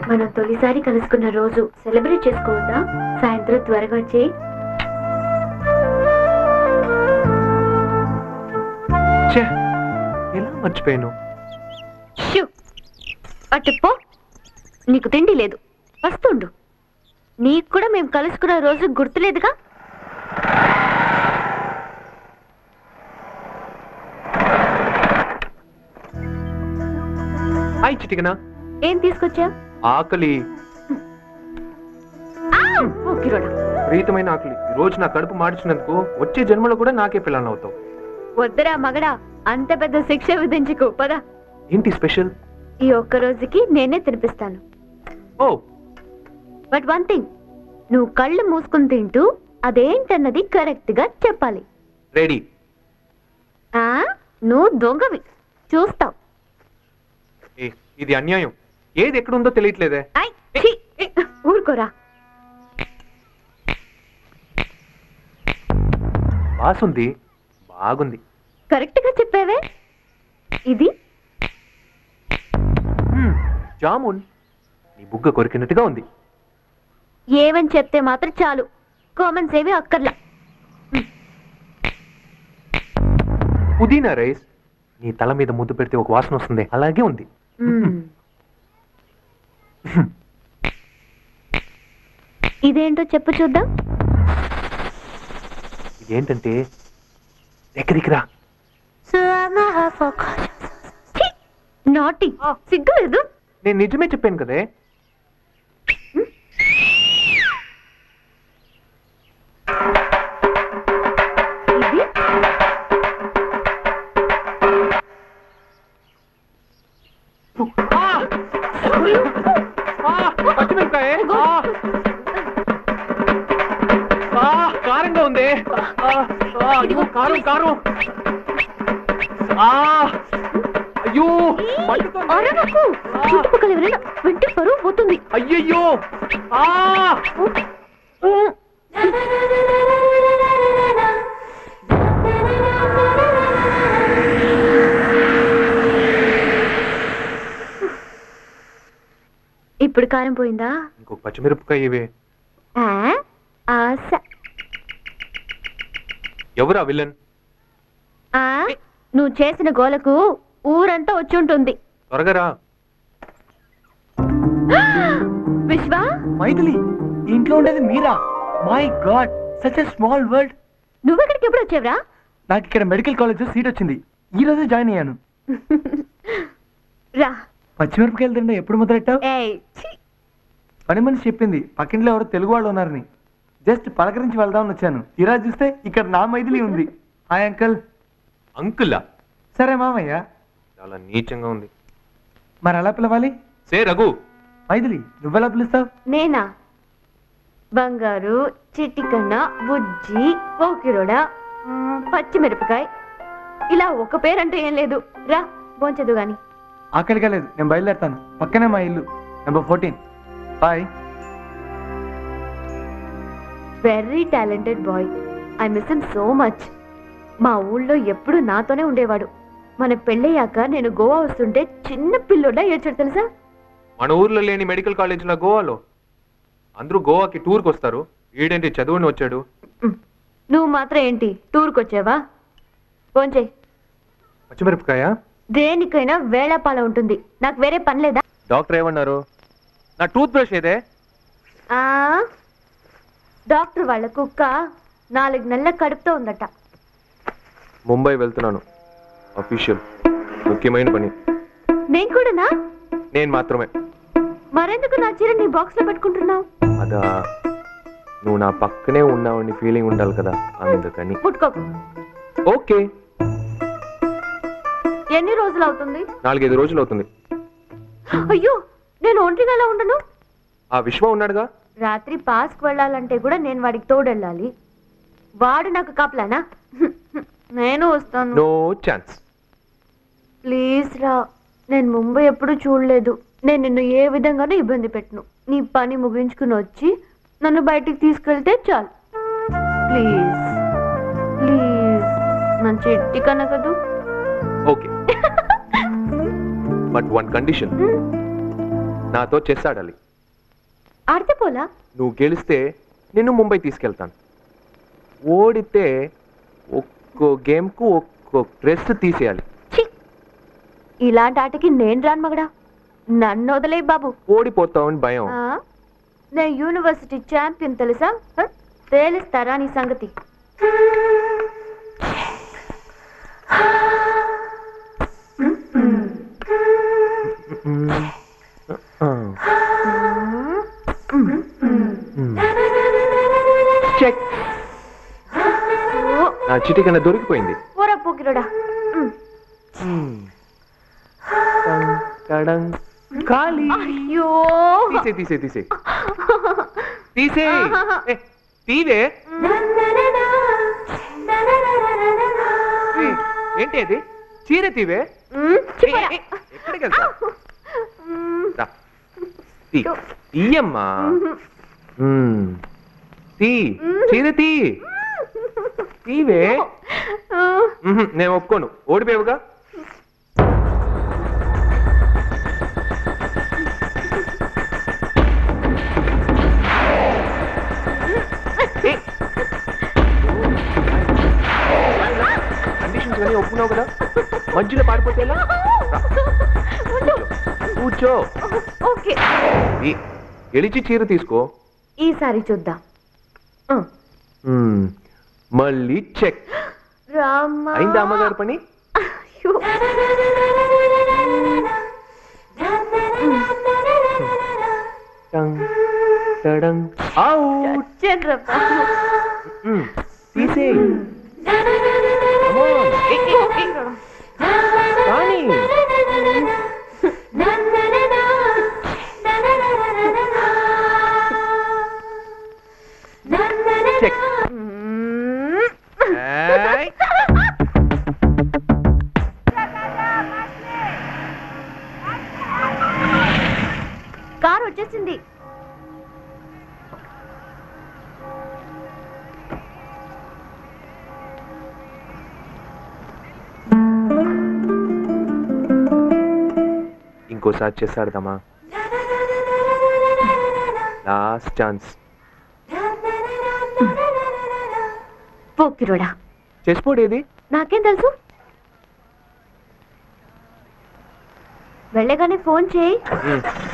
మనం తొలిసారి కలుసుకున్న రోజు సెలబ్రేట్ చేసుకోవద్దా సాయంత్రం త్వరగా వచ్చేయి ఛే ఎలా మర్చిపోయాను షూ అటు పో నీకు తిండి లేదు వస్తుండు నీకు కూడా మేము కలుసుకున్న రోజు గుర్తులేదుగా హాయ్ చిటికనా ఏం తీసుకొచ్చా ఆకలి కిరోడా ప్రీతమైన ఆకలి ఈ రోజు నా కడుపు మార్చినందుకు వచ్చే జన్మలో కూడా నాకే పిల్లలు అవుతావు వద్దురా మగడా అంత పెద్ద శిక్ష విధించుకో పద ఏంటి స్పెషల్ ఈ ఒక్క రోజుకి నేనే తినిపిస్తాను ఓ బట్ వన్ థింగ్ నువ్వు కళ్ళు మూసుకుని తింటూ అదేంటన్నది కరెక్ట్ గా చెప్పాలి రెడీ ఆ నువ్వు దొంగవి చూస్తావు ఏ ఇది అన్యాయం ఏది ఎక్కడుందో తెలియట్లేదే ఐ, ఛీ, ఊరుకోరా బాసుంది బాగుంది కరెక్ట్ గా చెప్పావే ఇది మ్మ్, జామున్ నీ బుగ్గ కొరికినట్టుగా ఉంది ఏమని చెప్తే మాత్రం చాలు కామన్స్ ఏవి అక్కర్లా పుదీనా రైస్ నీ తల మీద ముద్దు పెడితే ఒక వాసన వస్తుంది అలాగే ఉంది మ్మ్. ఇదేంటో చెప్పు చూద్దాం ఇదేంటంటే దగ్గరికి రా నాటి సిగ్గు లేదు నేను నిజమే చెప్పాను కదే ఇది ఆ! ఆ! పచ్చిమిరపకాయ ఆ! ఆ! కారంగా ఉంది ఆ! ఆ! అయ్యో కారం కారం ఆ! అయ్యో మండుతోంది. అరవకు చుట్టుపక్కల ఎవరైనా వింటే పరువు పోతుంది అయ్యయ్యో ఆ! ఇప్పుడు కారం పోయిందా ఇంకొక పచ్చిమిరపకాయ ఇవే ఆ, ఆశ ఎవరా విలన్ ఆ, నువ్వు చేసిన గోలకు ఊరంతా వచ్చి ఉంటుంది త్వరగా రా విశ్వ మైథిలి ఈ ఇంట్లో ఉండేది Meera my god such a small world నువ్వెక్కడికి ఎప్పుడు వచ్చావురా నాకు ఇక్కడ మెడికల్ కాలేజ్ సీట్ వచ్చింది ఈ రోజే జాయిన్ అయ్యాను రా పచ్చిమిరపకాయలు తింటే ఎప్పుడు మొదలెట్టావు ఏయ్ ఛీ. పని మనిషి చెప్పింది పక్కింట్లో ఎవరో తెలుగు వాళ్ళు ఉన్నారని జస్ట్ పలకరించి వెళ్దామని వచ్చాను తీరా చూస్తే ఇక్కడ నా మైథిలి ఉంది హాయ్ అంకల్ అంకుల్లా సరే మామయ్య చాలా నీచంగా ఉంది మరి ఎలా పిలవాలి సే రఘు మైథిలి నువ్వెలా పిలుస్తావు నేనా బంగారు చిట్టికన్న బుజ్జి పోకిరోడ మ్, పచ్చిమిరపకాయ ఇలా ఒక పేరంటూ ఏం లేదు రా భోంచదు గాని ఆకలిగా లేదు నేను బయలుదేరుతాను పక్కనే మా ఇల్లు number fourteen boy very talented boy I miss him so much మా ఊళ్ళో ఎప్పుడు నాతోనే ఉండేవాడు మన పెళ్ళయ్యాక నేను గోవా వస్తుంటే చిన్న పిల్లోడా ఏడ్చాడు తెలుసా మన ఊర్లో లేని మెడికల్ కాలేజీలో గోవాలో అందరూ గోవాకి టూర్కి వస్తారు ఈడేంటి చదువుని వచ్చాడు మ్, నువ్వు మాత్రం ఏంటి టూర్కి వచ్చావా భోంచేయ్ పచ్చిమిరపకాయ దేనికైనా వేళాపాల ఉంటుంది నాకు వేరే పని లేదా డాక్టర్ ఏమన్నారు నా టూత్ బ్రష్ ఏదే ఆ డాక్టర్ వాళ్ళ కుక్క నాలుగు నెలల కడుపుతో ఉందట ముంబై వెళ్తున్నాను అఫీషియల్ ముఖ్యమైన పని నేను కూడానా నేను మాత్రమే మరెందుకు నా చీర నీ బాక్స్ లో పెట్టుకుంటున్నావు అదా నువ్వు నా పక్కనే ఉన్నావని ఫీలింగ్ ఉండాలి కదా అందుకని ముట్టుకోకు ఓకే ఎన్ని రోజులు అవుతుంది నాలుగైదు రోజులు అవుతుంది అయ్యో నేను ఒంటిగా ఎలా ఉండను ఆ విశ్వ ఉన్నాడుగా రాత్రి పాస్కి వెళ్ళాలంటే కూడా నేను వాడికి తోడెళ్ళాలి వాడు నాకు కాపలానా నేను వస్తాను నో ఛాన్స్ ప్లీజ్ రా నేను ముంబై ఎప్పుడు చూడలేదు నేను నిన్ను ఏ విధంగానూ ఇబ్బంది పెట్టను నీ పని ముగించుకుని వచ్చి నన్ను బయటికి తీసుకెళ్తే చాలు ప్లీజ్ ప్లీజ్ నా చెట్టి కనకదు ఓకే బట్ వన్ కండిషన్ నాతో చెస్ ఆడాలి ఆడితే పోలా నువ్వు గెలిస్తే నిన్ను ముంబై తీసుకెళ్తాను ఓడితే ఒక్కో గేమ్కు ఒక్కో డ్రెస్ తీసేయాలి ఛీ ఇలాంటి ఆటకి నేను రాను మగడా నన్ను వదిలే బాబు ఓడిపోతావని భయం ఆ? నేను యూనివర్సిటీ ఛాంపియన్ తెలుసా హ? తేలిస్తారా నీ సంగతి ఆ. చెక్ ఓ, నా చిటి కన్నా దొరికిపోయింది పోరా పోకిరోడా ఉమ్. టంగ్, టడంగ్. ఖాళీ అయ్యో తీసే తీసే తీసే తీసే ఏ, తీవే ఏ, ఏంటి అది చీర తీవే ఉమ్, ఏ, చిపోరా. ఏ, ఎక్కడికి వెళ్తావు ఉమ్, రా. తీ తీయమ్మా మ్మ్. తీ చీర తీ తీవే ఆ, మ్హూ, నేను ఒప్పుకోను ఓడిపోయావుగా ఏ. కండిషన్స్ అన్నీ ఒప్పుకున్నావు కదా మధ్యలో పారిపోతే ఎలా? రా. ఉండు. కూర్చో ఓకే ఈ, గెలిచి చీర తీసుకో ఈసారి చూద్దాం ఆ, మ్మ్. మళ్ళీ చెక్ రామ్మా అయిందా అమ్మగారి పని అయ్యో. టంగ్, టడంగ్. అవుట్ చచ్చానురా బాబు. మ్మ్. తీసేయ్ Come on. ఏ, ఏ, ఏ. కానీ చెక్ మ్మ్. ఏయ్. కారు వచ్చేసింది ఇంకోసారి చెస్ ఆడదామా లాస్ట్ ఛాన్స్ పోకిరోడా చెస్ బోర్డ్ ఏది నాకేం తెలుసు వెళ్ళగానే ఫోన్ చేయి మ్మ్.